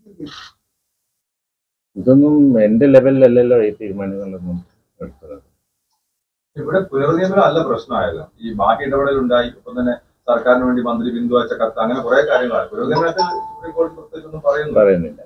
ഇതൊന്നും എന്റെ ലെവലിലല്ലല്ലോ ഈ തീരുമാനങ്ങളൊന്നും എടുക്കുന്നത് ഇവിടെ പുനർനിയമനം അല്ല പ്രശ്നമായല്ലോ ഈ ബാഹ്യ ഇടപെടൽ ഉണ്ടായി ഒപ്പം തന്നെ സർക്കാരിന് വേണ്ടി മന്ത്രി ബിന്ദു അയച്ച കത്ത് അങ്ങനെ കുറെ കാര്യങ്ങളാണ് പുനർനിയമനത്തിൽ സുപ്രീം കോടതി പ്രത്യേകിച്ചൊന്നും പറയുന്നില്ല പറയുന്നില്ല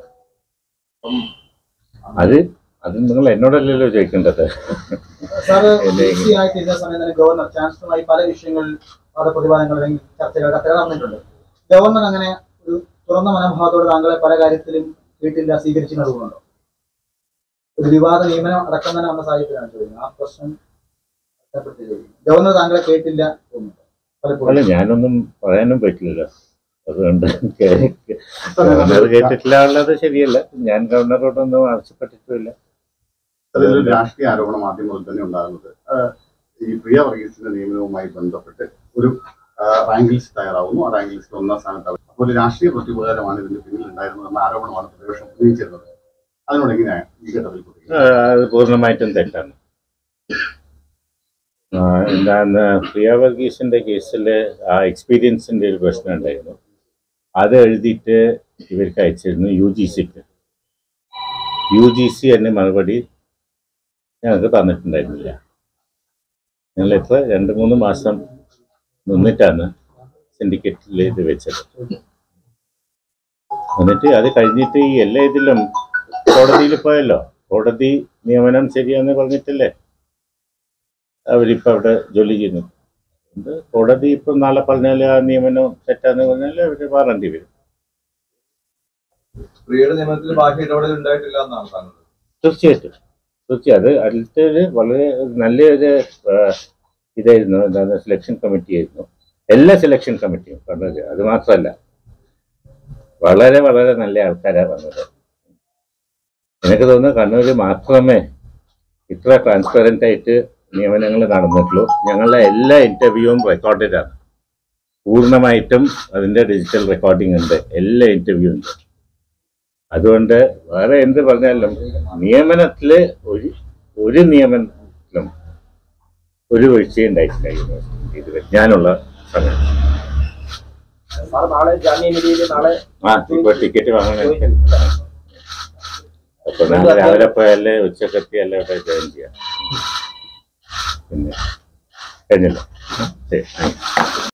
അത് അത് നിങ്ങൾ എന്നോടല്ലല്ലോ ചോദിക്കേണ്ടത് സാറ് എന്നെ ഡി സി ആയിട്ടിരുന്ന സമയം തന്നെ ഗവർണർ ചാൻസലറുമായി പല വിഷയങ്ങളിൽ വാദപ്രതിവാദങ്ങൾ അല്ലെങ്കിൽ ചർച്ചകൾ കത്തുകൾ നടന്നിട്ടുണ്ട് ഗവർണർ അങ്ങനെ ഒരു തുറന്ന മനോഭാവത്തോടെ താങ്കളെ പല കാര്യത്തിലും വീട്ടില്ല സ്വീകരിച്ചിരുന്ന തോന്നുന്നുണ്ടോ ഒരു വിവാദ നിയമനം അടക്കം തന്നെ വന്ന സാഹചര്യത്തിലാണ് ചോദിക്കുന്നത് ആ പ്രശ്നം ബന്ധപ്പെട്ട് ചോദിക്കുന്നത്. ഗവർണർ താങ്കളെ കേട്ടില്ല തോന്നുന്നുണ്ടോ പലപ്പോഴും അല്ല ഞാനൊന്നും പറയാനും പറ്റില്ലല്ലോ അതുകൊണ്ട് ഗവർണർ കേട്ടിട്ടില്ല ഉള്ളത് ശരിയല്ല ഞാൻ ഗവർണറോടൊന്നും ആവശ്യപ്പെട്ടിട്ടുമില്ല അതിലൊരു രാഷ്ട്രീയ ആരോപണം ആദ്യം മുതൽ തന്നെ ഉണ്ടാകുന്നത് ആഹ് ഈ പ്രിയ വർഗീസിന്റെ നിയമനവുമായി ബന്ധപ്പെട്ട് ഒരു ആഹ് റാങ്ക് ലിസ്റ്റ് തയ്യാറാവുന്നു ആ റാങ്ക് ലിസ്റ്റ് ഒന്നാം സ്ഥാനത്ത് അപ്പോൾ ഒരു രാഷ്ട്രീയ പ്രതിപകാരമാണ് ഇതിന്റെ പിന്നിൽ ഉണ്ടായിരുന്നതെന്ന ആരോപണമാണ് പ്രതിപക്ഷം ഉന്നയിച്ചിരുന്നത് അതിനോട് എങ്ങനെയാണ് ഈ ഘട്ടത്തിൽ പ്രതികരിക്കുന്നത്? ആ, അത് പൂർണ്ണമായിട്ടും തെറ്റാണ് ആ, എന്താണ് പ്രിയ വർഗീസിന്റെ കേസിൽ ആ എക്സ്പീരിയൻസിന്റെ ഒരു പ്രശ്നം ഉണ്ടായിരുന്നു അത് എഴുതിയിട്ട് ഇവർക്ക് അയച്ചിരുന്നു യു ജി സിക്ക് യു ജി സി എന്നെ മറുപടി ഞങ്ങൾക്ക് തന്നിട്ടുണ്ടായിരുന്നില്ല ഞങ്ങൾ എത്ര രണ്ട് മൂന്ന് മാസം നിന്നിട്ടാണ് സിൻഡിക്കേറ്റിൽ ഇത് വെച്ചത് എന്നിട്ട് അത് കഴിഞ്ഞിട്ട് ഈ എല്ലാ ഇതിലും കോടതിയിൽ പോയല്ലോ കോടതി നിയമനം ശരിയാന്ന് പറഞ്ഞിട്ടല്ലേ അവരിപ്പോ അവിടെ ജോലി ചെയ്യുന്നു അതുകൊണ്ട് കോടതി ഇപ്പൊ നാളെ പറഞ്ഞാൽ ആ നിയമനം തെറ്റാന്ന് പറഞ്ഞാൽ അവര് മാറേണ്ടി വരും പ്രിയയുടെ നിയമനത്തിൽ ബാഹ്യ ഇടപെടൽ ഉണ്ടായിട്ടില്ല എന്നാണ് താങ്കൾ തീർച്ചയായിട്ടും തീർച്ചയായും അത് അതിലത്തെ ഒരു വളരെ നല്ലൊരു ആ, ഇതായിരുന്നു എന്താണ് സെലക്ഷൻ കമ്മിറ്റി ആയിരുന്നു എല്ലാ സെലക്ഷൻ കമ്മിറ്റിയും പറഞ്ഞത് അത് മാത്രമല്ല വളരെ വളരെ നല്ല ആൾക്കാരാണ് വന്നത് എനിക്ക് തോന്നുന്നു കണ്ണൂര് മാത്രമേ ഇത്ര ട്രാൻസ്പെറൻ്റ് ആയിട്ട് നിയമനങ്ങൾ നടന്നിട്ടുള്ളൂ ഞങ്ങളുടെ എല്ലാ ഇന്റർവ്യൂവും റെക്കോർഡഡ് ആണ് പൂർണ്ണമായിട്ടും അതിന്റെ ഡിജിറ്റൽ റെക്കോർഡിംഗ് ഉണ്ട് എല്ലാ ഇന്റർവ്യൂ ഉണ്ട് അതുകൊണ്ട് വേറെ എന്ത് പറഞ്ഞാലും നിയമനത്തില് ഒരു ഒരു നിയമനത്തിലും ഒരു വീഴ്ചയും ഉണ്ടായിട്ടില്ല യൂണിവേഴ്സിറ്റി ഇതുവരെ ഞാനുള്ള സമയം സാർ നാളെ ജാമ്യനിധിയിൽ നാളെ ആ ഇപ്പൊ ടിക്കറ്റ് വാങ്ങണ അപ്പൊ നാളെ രാവിലെ പോയാലേ ഉച്ചക്കെത്തിയല്ലേ അവിടെ ജോയിൻ ചെയ്യാം പിന്നെ കഴിഞ്ഞല്ലോ ശരി താങ്ക് യു.